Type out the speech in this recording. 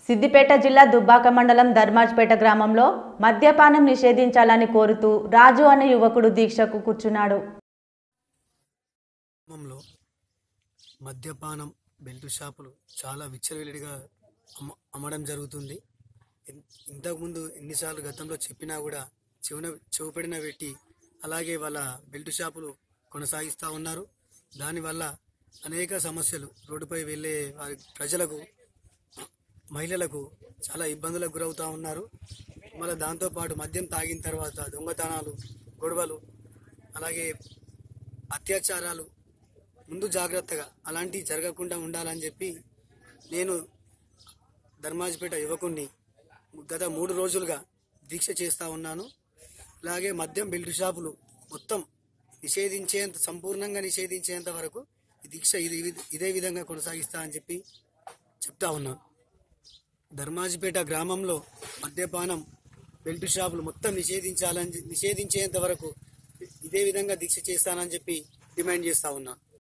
సిద్దిపేట జిల్లా దుబ్బాక మండలం ధర్మాజ్పేట గ్రామంలో మద్యపానం నిషేధించాలని కోరుతూ రాజు అనే యువకుడు దీక్షకు కూర్చున్నాడు గ్రామంలో మద్యపానం బెల్ట్ షాపులు చాలా విచ్చలవిడిగా అమ్మ అమ్మడం జరుగుతుంది ఇన్- ఇంతకుముందు ఎన్నిసార్లు గతంలో చెప్పినా కూడా చెవున చెవుపడిన పెట్టి అలాగే వాళ్ళ బెల్ట్ షాపులు కొనసాగిస్తూ ఉన్నారు దానివల్ల అనేక సమస్యలు రోడ్డుపై వెళ్ళే వారి ప్రజలకు మహిళలకు చాలా ఇబ్బందులకు గురవుతూ ఉన్నారు మళ్ళీ దాంతోపాటు మద్యం తాగిన తర్వాత దొంగతనాలు గొడవలు అలాగే అత్యాచారాలు ముందు జాగ్రత్తగా అలాంటివి జరగకుండా ఉండాలని చెప్పి నేను ధర్మాజిపేట యువకుణ్ణి గత మూడు రోజులుగా దీక్ష చేస్తూ ఉన్నాను అలాగే మద్యం బెల్ట్ షాపులు మొత్తం నిషేధించేంత సంపూర్ణంగా నిషేధించేంత వరకు ఈ దీక్ష ఇది ఇదే విధంగా కొనసాగిస్తా అని చెప్పి చెప్తా ఉన్నాను ధర్మాజిపేట గ్రామంలో మద్యపానం బెల్ట్ షాపులు మొత్తం నిషేధించాలని నిషేధించేంత వరకు ఇదే విధంగా దీక్ష చేస్తానని చెప్పి డిమాండ్ చేస్తా ఉన్నాను